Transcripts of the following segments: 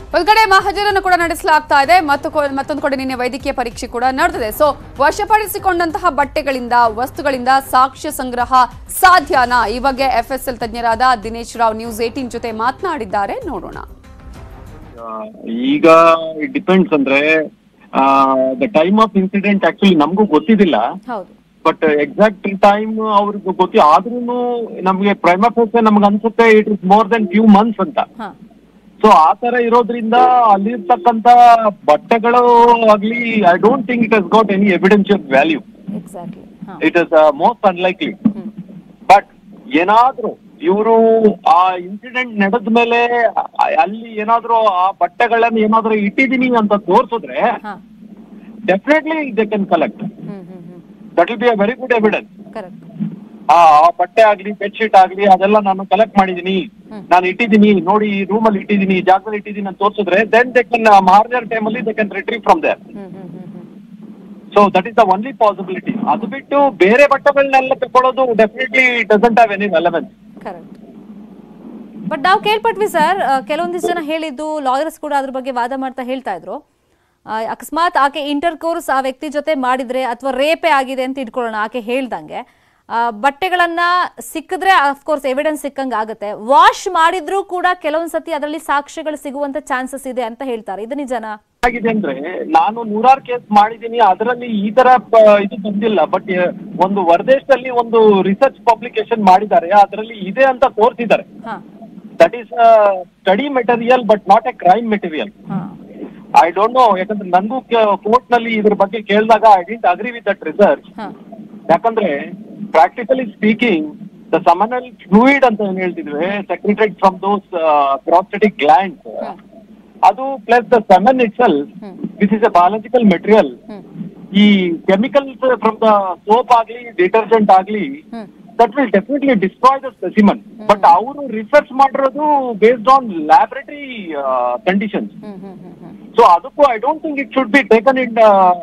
ಒಂದ್ ಕಡೆ ಮಹಜರನ್ನು ಕೂಡ ನಡೆಸಲಾಗ್ತಾ ಇದೆ ಮತ್ತು ಕೊ- ಮತ್ತೊಂದು ಕಡೆ ನಿನ್ನೆ ವೈದ್ಯಕೀಯ ಪರೀಕ್ಷೆ ಕೂಡ ನಡೆದಿದೆ ಸೊ ವಶಪಡಿಸಿಕೊಂಡಂತಹ ಬಟ್ಟೆಗಳಿಂದ ವಸ್ತುಗಳಿಂದ ಸಾಕ್ಷ್ಯ ಸಂಗ್ರಹ ಸಾಧ್ಯನಾ ಈ ಬಗ್ಗೆ ಎಫ್ಎಸ್ಎಲ್ ತಜ್ಞರಾದ ದಿನೇಶ್ ರಾವ್ ನ್ಯೂಸ್ ಏಟೀನ್ ಜೊತೆ ಮಾತನಾಡಿದ್ದಾರೆ ನೋಡೋಣ ಆ, ಈಗ ಇಟ್ ಡಿಪೆಂಡ್ಸ್ ಅಂದ್ರೆ the time of incident actually ನಮಗೂ ಗೊತ್ತಿದ್ದಿಲ್ಲ ಹೌದು ಬಟ್ ಎಕ್ಸಾಕ್ಟ್ ಟೈಮ್ ಅವ್ರಿಗೆ ಗೊತ್ತಿ ಆದ್ರೂ ನಮ್ಗೆ ಪ್ರೈಮಫೇಸ್ ನಮ್ಗೆ ಅನ್ಸುತ್ತೆ it is more than few months ಅಂತ ಹಾ ಸೊ ಆ ತರ ಇರೋದ್ರಿಂದ ಅಲ್ಲಿರ್ತಕ್ಕಂತ ಬಟ್ಟೆಗಳು ಆಗ್ಲಿ I don't think it has got any evidential value exactly ಹಾ it is most unlikely hmm. But ಏನಾದ್ರೂ ಇವರು ಆ ಇನ್ಸಿಡೆಂಟ್ ನಡೆದ ಮೇಲೆ ಅಲ್ಲಿ ಏನಾದ್ರೂ ಆ ಬಟ್ಟೆಗಳನ್ನ ಏನಾದ್ರೂ ಇಟ್ಟಿದೀನಿ ಅಂತ ತೋರ್ಸಿದ್ರೆ ಹಾ definitely they can collect hmm hmm hmm that will be a very good evidence correct ಆ ಆ ಬಟ್ಟೆ ಆಗ್ಲಿ ಬೆಡ್ಶೀಟ್ ಆಗ್ಲಿ ಅದೆಲ್ಲ ನಾನು ಕಲೆಕ್ಟ್ ಮಾಡಿದೀನಿ ಹ್ಮ್. ನಾನು ಇಟ್ಟಿದ್ದೀನಿ ನೋಡಿ ಈ ರೂಮ್ ಅಲ್ಲಿ ಇಟ್ಟಿದ್ದೀನಿ ಈ ಜಾಗದಲ್ಲಿ ಇಟ್ಟಿದ್ದೀನಿ ಅಂತ ತೋರ್ಸಿದ್ರೆ ದೆನ್ ದೇ ಕ್ಯಾನ್ ಮಾರ್ಜರ್ ಟೈಮ್ ಅಲ್ಲಿ they can retrieve from there hmm hmm hmm hmm so that is the only possibility ಅದು ಬಿಟ್ಟು ಬೇರೆ ಬಟ್ಟೆಗಳನ್ನೆಲ್ಲ ತಗೊಳ್ಳೋದು definitely doesn't have any relevance correct but ನಾವು ಕೇಳ್ಪಟ್ವಿ ಸರ್ ಕೆಲವೊಂದಿಷ್ಟು ಜನ ಹೇಳಿದ್ದು ಲಾಯರ್ಸ್ ಕೂಡ ಅದ್ರ ಬಗ್ಗೆ ವಾದ ಮಾಡ್ತಾ ಹೇಳ್ತಾ ಇದ್ರು ಆ, ಅಕಸ್ಮಾತ್ ಆಕೆ ಇಂಟರ್ ಕೋರ್ಸ್ ಆ ವ್ಯಕ್ತಿ ಜೊತೆ ಮಾಡಿದ್ರೆ ಅಥವಾ ರೇಪೇ ಆಗಿದೆ ಅಂತ ಇಟ್ಕೊಳ್ಳೋಣ ಆಕೆ ಹೇಳ್ದಂಗೆ ಆ, ಬಟ್ಟೆಗಳನ್ನ ಸಿಕ್ಕಿದ್ರೆ ಅಫ್ಕೋರ್ಸ್ ಎವಿಡೆನ್ಸ್ ಸಿಕ್ಕಂಗೆ ಆಗುತ್ತೆ ವಾಶ್ ಮಾಡಿದ್ರೂ ಕೂಡ ಕೆಲವೊಂದ್ ಸತಿ ಅದರಲ್ಲಿ ಸಾಕ್ಷ್ಯಗಳು ಸಿಗುವಂತ ಚಾನ್ಸಸ್ ಇದೆ ಅಂತ ಹೇಳ್ತಾರೆ ಇದು ನಿಜನಾ ಆಗಿದೆ ಅಂದ್ರೆ ನಾನು ನೂರಾರು ಕೇಸ್ ಮಾಡಿದ್ದೀನಿ ಅದರಲ್ಲಿ ಈ ತರ ಪ- ಇದು ಬಂದಿಲ್ಲ ಬಟ್ ಒಂದು ಹೊರದೇಶದಲ್ಲಿ ಒಂದು ರಿಸರ್ಚ್ ಪಬ್ಲಿಕೇಶನ್ ಮಾಡಿದ್ದಾರೆ ಅದರಲ್ಲಿ ಇದೆ ಅಂತ ತೋರಿಸಿದ್ದಾರೆ ಹಾ that is study material but not a crime material ಹಾ ಐ ಡೋಂಟ್ ನೋ ಯಾಕಂದ್ರೆ ನನಗೂ ಕೋರ್ಟ್ ನಲ್ಲಿ ಇದ್ರ ಬಗ್ಗೆ ಕೇಳಿದಾಗ I didn't agree with that research ಹಾ ಯಾಕಂದ್ರೆ practically speaking the seminal fluid ಅಂತ ಏನ್ ಹೇಳ್ತಿದ್ವಿ secreted from those prostatic glands ಅದು plus the semen itself hmm. This is a biological material hmm ಈ ಕೆಮಿಕಲ್ಸ್ ಫ್ರಮ್ ದ ಸೋಪ್ ಆಗ್ಲಿ detergent ಆಗ್ಲಿ hmm that will definitely destroy the specimen but ಅವರು research ಮಾಡಿರೋದು based on laboratory conditions hmm hmm hmm hmm so ಅದಕ್ಕೂ I don't think it should be taken in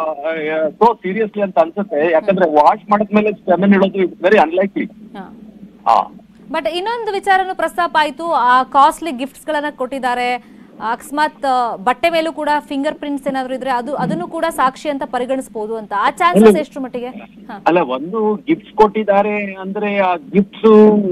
so seriously ಅಂತ ಅನ್ಸುತ್ತೆ ಯಾಕಂದ್ರೆ wash ಮಾಡಿದ್ಮೇಲೆ stamen ಇಡೋದು it's very unlikely ಹಾ ಹಾ ಬಟ್ ಇನ್ನೊಂದು ವಿಚಾರನು ಪ್ರಸ್ತಾಪ ಆಯ್ತು ಆ ಕಾಸ್ಟ್ಲಿ ಗಿಫ್ಟ್ಸ್ ಗಳನ್ನ ಕೊಟ್ಟಿದ್ದಾರೆ ಅಕಸ್ಮಾತ್ ಆ, ಬಟ್ಟೆ ಮೇಲೂ ಕೂಡ ಫಿಂಗರ್ ಪ್ರಿಂಟ್ಸ್ ಏನಾದ್ರು ಇದ್ರೆ ಅದು ಅದನ್ನು ಕೂಡ ಸಾಕ್ಷಿ ಅಂತ ಪರಿಗಣಿಸಬಹುದು ಅಂತ ಆ ಚಾನ್ಸಸ್ ಎಷ್ಟು ಮಟ್ಟಿಗೆ ಹಾ ಅಲ್ಲ ಒಂದು ಗಿಫ್ಟ್ಸ್ ಕೊಟ್ಟಿದ್ದಾರೆ ಅಂದ್ರೆ ಆ ಗಿಫ್ಟ್ಸ್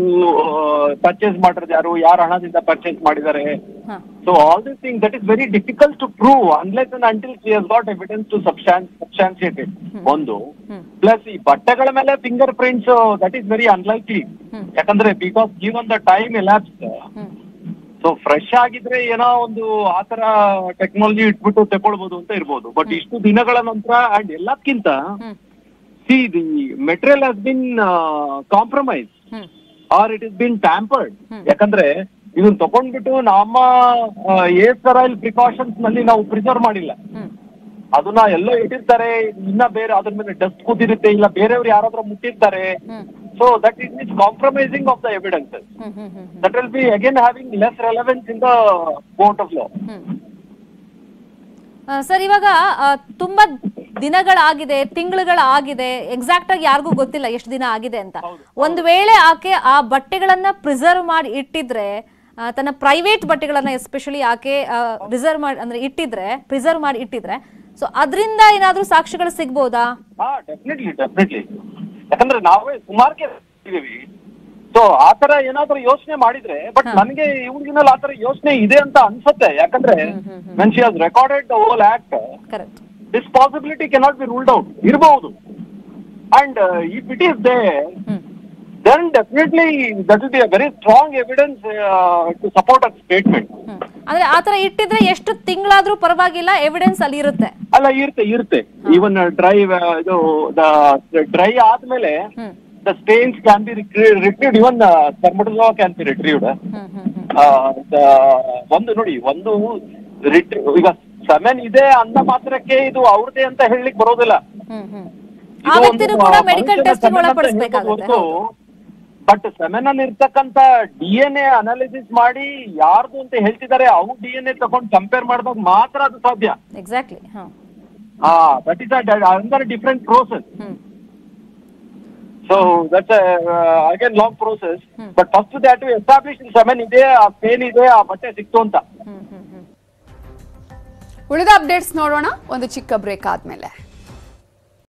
ಪರ್ಚೇಸ್ ಮಾಡಿರೋದು ಯಾರು ಯಾರ ಹಣದಿಂದ ಪರ್ಚೇಸ್ ಮಾಡಿದ್ದಾರೆ ಹಾ so all this thing that is very difficult to prove unless and until she has got evidence to substan substantiated ಒಂದು ಹ್ಮ್ ಪ್ಲಸ್ ಈ ಬಟ್ಟೆಗಳ ಮೇಲೆ fingerprints that is very unlikely hmm. ಯಾಕಂದ್ರೆ because given the time elapse hmm so fresh ಆಗಿದ್ರೆ ಏನೋ ಒಂದು ಆತರ technology ಇಟ್ಬಿಟ್ಟು ತಗೊಳ್ಬಹುದು ಅಂತ ಇರ್ಬೋದು ಬಟ್ ಇಷ್ಟು ದಿನಗಳ ನಂತರ ಅಂಡ್ ಎಲ್ಲಕ್ಕಿಂತ hmm see the material has been compromised hmm or it is been tampered hmm. ಯಾಕಂದ್ರೆ ಇದನ್ನ ತಗೊಂಡ್ಬಿಟ್ಟು ನಮ್ಮ ಏಸರೈಲ್ ಪ್ರಿಕಾಷನ್ಸ್ ನಲ್ಲಿ ನಾವು ಪ್ರಿಸರ್ವ್ ಮಾಡಿಲ್ಲ ಹ್ಮ್ ಅದನ್ನ ಎಲ್ಲೋ ಇಟ್ಟಿರ್ತಾರೆ ಇನ್ನ ಬೇರೆ ಅದ್ರ ಮೇಲೆ ಡಸ್ಟ್ ಕೂತಿರುತ್ತೆ ಇಲ್ಲ ಬೇರೆಯವ್ರು ಯಾರಾದ್ರೂ ಮುಟ್ಟಿರ್ತಾರೆ hmm so that is is compromising of the evidences hmm hmm hmm hmm that will be again having less relevance in the court of law hmm sir ಇವಾಗ ಆ, ತುಂಬಾ ದಿನಗಳಾಗಿದೆ ತಿಂಗಳುಗಳಾಗಿದೆ ಎಕ್ಸಾಕ್ಟ್ ಆಗಿ ಯಾರಿಗೂ ಗೊತ್ತಿಲ್ಲ ಎಷ್ಟು ದಿನ ಆಗಿದೆ ಅಂತ ಒಂದು ವೇಳೆ ಆಕೆ ಆ ಬಟ್ಟೆಗಳನ್ನ ಪ್ರಿಸರ್ವ್ ಮಾಡಿ ಇಟ್ಟಿದ್ರೆ ಆ, ತನ್ನ ಪ್ರೈವೇಟ್ ಬಟ್ಟೆಗಳನ್ನ ಎಸ್ಪೆಷಲಿ ಆಕೆ ರಿಸರ್ವ್ ಮಾಡಿ ಅಂದ್ರೆ ಇಟ್ಟಿದ್ರೆ ಪ್ರಿಸರ್ವ್ ಮಾಡಿ ಇಟ್ಟಿದ್ರೆ ಸೊ ಅದರಿಂದ ಏನಾದ್ರೂ ಸಾಕ್ಷಿಗಳು ಸಿಗ್ಬೋದಾ ಹಾ ಡೆಫಿನೆಟ್ಲಿ ಡೆಫಿನೆಟ್ಲಿ ಯಾಕಂದ್ರೆ ನಾವೇ ಸುಮಾರು ಕೇಸ್ ಇದೀವಿ ಸೊ ಆತರ ಏನಾದ್ರೂ ಯೋಚನೆ ಮಾಡಿದ್ರೆ ಬಟ್ ನನಗೆ ಇವ್ರಿಗಿನಲ್ಲಿ ಆತರ ಯೋಚನೆ ಇದೆ ಅಂತ ಅನ್ಸುತ್ತೆ ಯಾಕಂದ್ರೆ when she has recorded the whole act correct this possibility cannot be ruled out ಇರಬಹುದು and if it is they hmm then definitely that will be a very strong evidence to support a statement hmm ಅಂದ್ರೆ ಆತರ ಇಟ್ಟಿದ್ರೆ ಎಷ್ಟು ತಿಂಗಳಾದ್ರೂ ಪರವಾಗಿಲ್ಲ evidence ಅಲ್ಲಿ ಇರುತ್ತೆ ಅಲ್ಲ ಇರುತ್ತೆ ಇರುತ್ತೆ ಈವನ್ ಡ್ರೈ ಇದು ಡ್ರೈ ಆದ್ಮೇಲೆ hmm the stains can be retrieved even ಥರ್ಮೋಟೋಸಾ can be retrieved hmm hmm hmm ಒಂದು ನೋಡಿ ಒಂದು ರಿಟ್ರೀವ್ ಈಗ ಸೆಮೆನ್ ಇದೆ ಅಂದ ಮಾತ್ರಕ್ಕೆ ಇದು ಅವ್ರದೇ ಅಂತ ಹೇಳಲಿಕ್ಕೆ ಬರೋದಿಲ್ಲ ಹ್ಮ್ ಹ್ಮ್ ಆ ವ್ಯಕ್ತಿನೂ ಕೂಡ ಮೆಡಿಕಲ್ ಟೆಸ್ಟ್ ಒಳಪಡಿಸಬೇಕಾಗುತ್ತೆ ಬಟ್ ಸೆಮೆನ್ ಅಲ್ಲಿ ಇರ್ತಕ್ಕಂತ ಡಿ ಎನ್ ಎ ಅನಾಲಿಸಿಸ್ ಮಾಡಿ ಯಾರ್ದು ಅಂತ ಹೇಳ್ತಿದ್ದಾರೆ ಅವ್ರು ಡಿ ಎನ್ ಎ ತಗೊಂಡು ಕಂಪೇರ್ ಮಾಡಿದಾಗ ಮಾತ್ರ ಅದು ಸಾಧ್ಯ ಎಕ್ಸಾಕ್ಟ್ಲಿ ಹಾ ಹಾ that is under different process hmm so that's again long process Hmm. But first that establish semen ಇದೆ ಆ ಪೇನ್ ಇದೆ ಆ ಬಟ್ಟೆ ಸಿಕ್ತು ಅಂತ ಹ್ಮ್ ಹ್ಮ್ ಹ್ಮ್ ಉಳಿದ ಅಪ್ಡೇಟ್ಸ್ ನೋಡೋಣ ಒಂದು ಚಿಕ್ಕ ಬ್ರೇಕ್ ಆದ್ಮೇಲೆ